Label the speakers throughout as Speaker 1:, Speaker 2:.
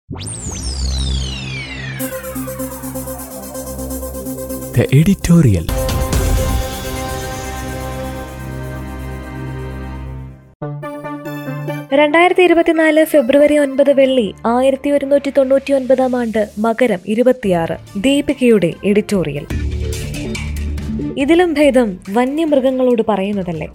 Speaker 1: The editorial.
Speaker 2: രണ്ടായിരത്തി ഇരുപത്തിനാല് ഫെബ്രുവരി ഒൻപത് വെള്ളി ആയിരത്തി ഒരുന്നൂറ്റി തൊണ്ണൂറ്റി ഒൻപതാം ആണ്ട് മകരം ഇരുപത്തിയാറ് ദീപികയുടെ എഡിറ്റോറിയൽ ഇതിലും ഭേദം വന്യമൃഗങ്ങളോട് പറയുന്നതല്ലേ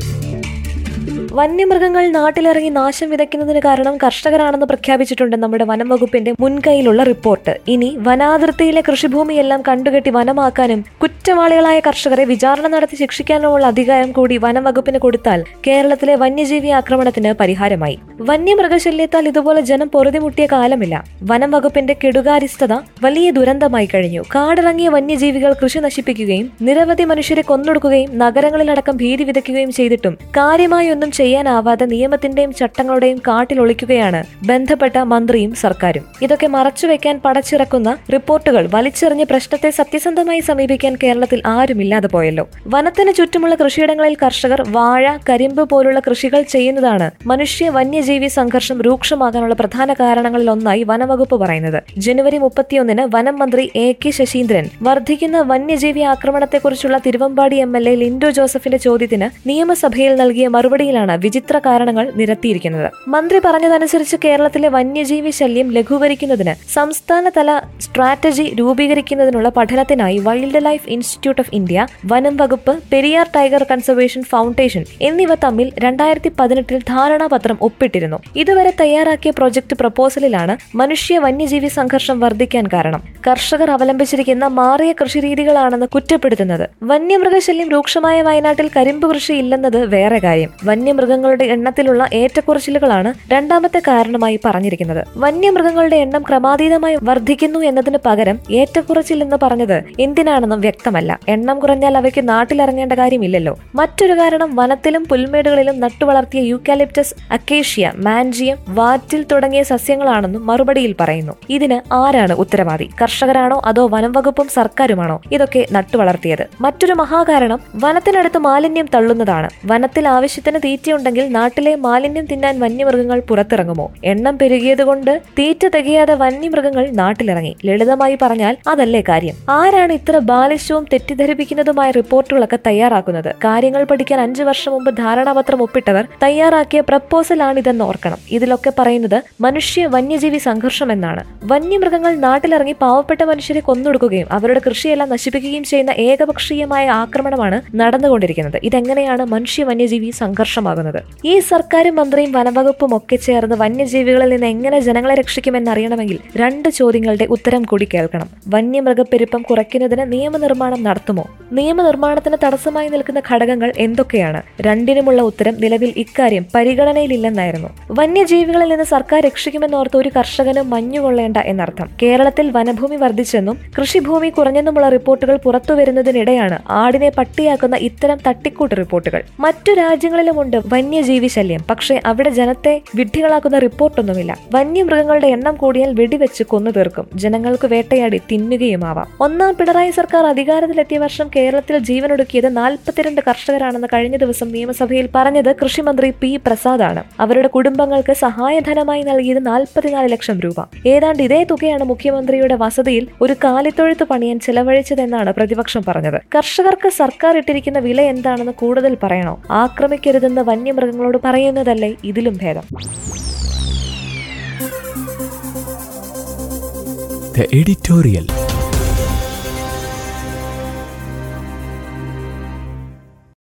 Speaker 2: വന്യമൃഗങ്ങൾ നാട്ടിലിറങ്ങി നാശം വിതയ്ക്കുന്നതിന് കാരണം കർഷകരാണെന്ന് പ്രഖ്യാപിച്ചിട്ടുണ്ട് നമ്മുടെ വനം വകുപ്പിന്റെ മുൻകൈയിലുള്ള റിപ്പോർട്ട് ഇനി വനാതിർത്തിയിലെ കൃഷിഭൂമിയെല്ലാം കണ്ടുകെട്ടി വനമാക്കാനും കുറ്റവാളികളായ കർഷകരെ വിചാരണ നടത്തി ശിക്ഷിക്കാനുമുള്ള അധികാരം കൂടി വനം വകുപ്പിന് കൊടുത്താൽ കേരളത്തിലെ വന്യജീവി ആക്രമണത്തിന് പരിഹാരമായി വന്യമൃഗശല്യത്താൽ ഇതുപോലെ ജനം പൊറുതിമുട്ടിയ കാലമില്ല വനം വകുപ്പിന്റെ കെടുകാര്യസ്ഥത വലിയ ദുരന്തമായി കഴിഞ്ഞു കാടിറങ്ങിയ വന്യജീവികൾ കൃഷി നശിപ്പിക്കുകയും നിരവധി മനുഷ്യരെ കൊന്നൊടുക്കുകയും നഗരങ്ങളിലടക്കം ഭീതി വിതയ്ക്കുകയും ചെയ്തിട്ടും കാര്യമായി ഒന്നും ചെയ്യാനാവാതെ നിയമത്തിന്റെയും ചട്ടങ്ങളുടെയും കാട്ടിൽ ഒളിക്കുകയാണ് ബന്ധപ്പെട്ട മന്ത്രിയും സർക്കാരും ഇതൊക്കെ മറച്ചുവെക്കാൻ പടച്ചിറക്കുന്ന റിപ്പോർട്ടുകൾ വലിച്ചെറിഞ്ഞ് പ്രശ്നത്തെ സത്യസന്ധമായി സമീപിക്കാൻ കേരളത്തിൽ ആരുമില്ലാതെ പോയല്ലോ വനത്തിന് ചുറ്റുമുള്ള കൃഷിയിടങ്ങളിൽ കർഷകർ വാഴ കരിമ്പ് പോലുള്ള കൃഷികൾ ചെയ്യുന്നതാണ് മനുഷ്യ വന്യജീവി സംഘർഷം രൂക്ഷമാകാനുള്ള പ്രധാന കാരണങ്ങളിൽ ഒന്നായി വനവകുപ്പ് പറയുന്നത് ജനുവരി മുപ്പത്തിയൊന്നിന് വനം മന്ത്രി എ കെ ശശീന്ദ്രൻ വർദ്ധിക്കുന്ന വന്യജീവി ആക്രമണത്തെക്കുറിച്ചുള്ള Thiruvambady M L A Lindo ജോസഫിന്റെ ചോദ്യത്തിന് നിയമസഭയിൽ നൽകിയ മറുപടിയിലാണ് വിചിത്ര കാരണങ്ങൾ നിരത്തിയിരിക്കുന്നത് മന്ത്രി പറഞ്ഞതനുസരിച്ച് കേരളത്തിലെ വന്യജീവി ശല്യം ലഘൂകരിക്കുന്നതിന് സംസ്ഥാനതല സ്ട്രാറ്റജി രൂപീകരിക്കുന്നതിനുള്ള പഠനത്തിനായി wildlife institute of India വനം വകുപ്പ് പെരിയാർ ടൈഗർ കൺസർവേഷൻ ഫൗണ്ടേഷൻ എന്നിവ തമ്മിൽ രണ്ടായിരത്തി പതിനെട്ടിൽ ധാരണാപത്രം ഒപ്പിട്ടിരുന്നു ഇതുവരെ തയ്യാറാക്കിയ പ്രൊജക്ട് പ്രപ്പോസലിലാണ് മനുഷ്യ വന്യജീവി സംഘർഷം വർദ്ധിക്കാൻ കാരണം കർഷകർ അവലംബിച്ചിരിക്കുന്ന മാറിയ കൃഷിരീതികളാണെന്ന് കുറ്റപ്പെടുത്തുന്നത് വന്യമൃഗശല്യം രൂക്ഷമായ വയനാട്ടിൽ കരിമ്പ് കൃഷി ഇല്ലെന്നത് വേറെ കാര്യം വന്യമൃഗങ്ങളുടെ എണ്ണത്തിലുള്ള ഏറ്റക്കുറച്ചിലുകളാണ് രണ്ടാമത്തെ കാരണമായി പറഞ്ഞിരിക്കുന്നത് വന്യമൃഗങ്ങളുടെ എണ്ണം ക്രമാതീതമായി വർദ്ധിക്കുന്നു എന്നതിന് പകരം ഏറ്റക്കുറച്ചിൽ എന്ന് പറഞ്ഞത് എന്തിനാണെന്നും വ്യക്തമല്ല എണ്ണം കുറഞ്ഞാൽ അവയ്ക്ക് നാട്ടിലിറങ്ങേണ്ട കാര്യമില്ലല്ലോ മറ്റൊരു കാരണം വനത്തിലും പുൽമേടുകളിലും നട്ടുവളർത്തിയ യൂക്കാലിപ്റ്റസ് അക്കേഷ്യ മാൻജിയം വാറ്റിൽ തുടങ്ങിയ സസ്യങ്ങളാണെന്നും മറുപടിയിൽ പറയുന്നു ഇതിന് ആരാണ് ഉത്തരവാദി കർഷകരാണോ അതോ വനം വകുപ്പും സർക്കാരുമാണോ ഇതൊക്കെ നട്ടുവളർത്തിയത് മറ്റൊരു മഹാകാരണം വനത്തിനടുത്ത് മാലിന്യം തള്ളുന്നതാണ് വനത്തിൽ ആവശ്യത്തിന് തീറ്റയുണ്ടെങ്കിൽ നാട്ടിലെ മാലിന്യം തിന്നാൻ വന്യമൃഗങ്ങൾ പുറത്തിറങ്ങുമോ എണ്ണം പെരുകിയതുകൊണ്ട് തീറ്റ തികയാതെ വന്യമൃഗങ്ങൾ നാട്ടിലിറങ്ങി ലളിതമായി പറഞ്ഞാൽ അതല്ലേ കാര്യം ആരാണ് ഇത്ര ബാലിശവും തെറ്റിദ്ധരിപ്പിക്കുന്നതുമായ റിപ്പോർട്ടുകളൊക്കെ തയ്യാറാക്കുന്നത് കാര്യങ്ങൾ പഠിക്കാൻ അഞ്ചു വർഷം മുമ്പ് ധാരണാപത്രം ഒപ്പിട്ടവർ തയ്യാറാക്കിയ പ്രപ്പോസലാണിതെന്ന് ഓർക്കണം ഇതിലൊക്കെ പറയുന്നത് മനുഷ്യ വന്യജീവി സംഘർഷം എന്നാണ് വന്യമൃഗങ്ങൾ നാട്ടിലിറങ്ങി പാവപ്പെട്ട മനുഷ്യരെ കൊന്നൊടുക്കുകയും അവരുടെ കൃഷിയെല്ലാം നശിപ്പിക്കുകയും ചെയ്യുന്ന ഏകപക്ഷീയമായ ആക്രമണമാണ് നടന്നുകൊണ്ടിരിക്കുന്നത് ഇതെങ്ങനെയാണ് മനുഷ്യ വന്യജീവി സംഘർഷമാകുന്നത് ഈ സർക്കാരും മന്ത്രിയും വനവകുപ്പും ഒക്കെ ചേർന്ന് വന്യജീവികളിൽ നിന്ന് എങ്ങനെ ജനങ്ങളെ രക്ഷിക്കുമെന്നറിയണമെങ്കിൽ രണ്ട് ചോദ്യങ്ങളുടെ ഉത്തരം കൂടി കേൾക്കണം വന്യമൃഗപ്പെരുപ്പം കുറയ്ക്കുന്നതിന് നിയമനിർമ്മാണം നടത്തുമോ നിയമനിർമ്മാണത്തിന് തടസ്സമായി നിൽക്കുന്ന ഘടകങ്ങൾ എന്തൊക്കെയാണ് രണ്ടിനുമുള്ള ഉത്തരം നിലവിൽ ഇക്കാര്യം പരിഗണനയിലില്ലെന്നായിരുന്നു വന്യജീവികളിൽ നിന്ന് സർക്കാർ രക്ഷിക്കുമെന്നോർത്ത് ഒരു കർഷകനും മഞ്ഞുകൊള്ളേണ്ട എന്നർത്ഥം കേരളത്തിൽ വനഭൂമി വർദ്ധിച്ചെന്നും കൃഷിഭൂമി കുറഞ്ഞെന്നുമുള്ള റിപ്പോർട്ടുകൾ പുറത്തുവരുന്നതിനിടെയാണ് ആടിനെ പട്ടിയാക്കുന്ന ഇത്തരം തട്ടിക്കൂട്ട് റിപ്പോർട്ടുകൾ മറ്റു രാജ്യങ്ങളിലുമുണ്ട് വന്യജീവി ശല്യം പക്ഷേ അവിടെ ജനത്തെ വിഡ്ഢികളാക്കുന്ന റിപ്പോർട്ടൊന്നുമില്ല വന്യമൃഗങ്ങളുടെ എണ്ണം കൂടിയാൽ വെടിവെച്ച് കൊന്നു തീർക്കും ജനങ്ങൾക്ക് വേട്ടയാടി തിന്നുകയുമാവാം ഒന്നാം പിണറായി സർക്കാർ അധികാരത്തിലെത്തിയ വർഷം കേരളത്തിൽ ജീവനൊടുക്കിയത് നാൽപ്പത്തിരണ്ട് കർഷകരാണെന്ന് കഴിഞ്ഞ ദിവസം നിയമസഭയിൽ പറഞ്ഞത് കൃഷിമന്ത്രി പി പ്രസാദാണ് അവരുടെ കുടുംബങ്ങൾക്ക് സഹായധനമായി നൽകിയത് നാൽപ്പത്തിനാല് ലക്ഷം രൂപ ഏതാണ്ട് ഇതേ തുകയാണ് മുഖ്യമന്ത്രിയുടെ വസതിയിൽ ഒരു കാലിത്തൊഴുത്ത് പണിയാൻ ചെലവഴിച്ചതെന്നാണ് പ്രതിപക്ഷം പറഞ്ഞത് കർഷകർക്ക് സർക്കാർ ഇട്ടിരിക്കുന്ന വില എന്താണെന്ന് കൂടുതൽ പറയണോ ആക്രമിക്കരുതെന്ന് വന്യമൃഗങ്ങളോട് പറയുന്നതല്ലേ ഇതിലും ഭേദം
Speaker 1: The editorial.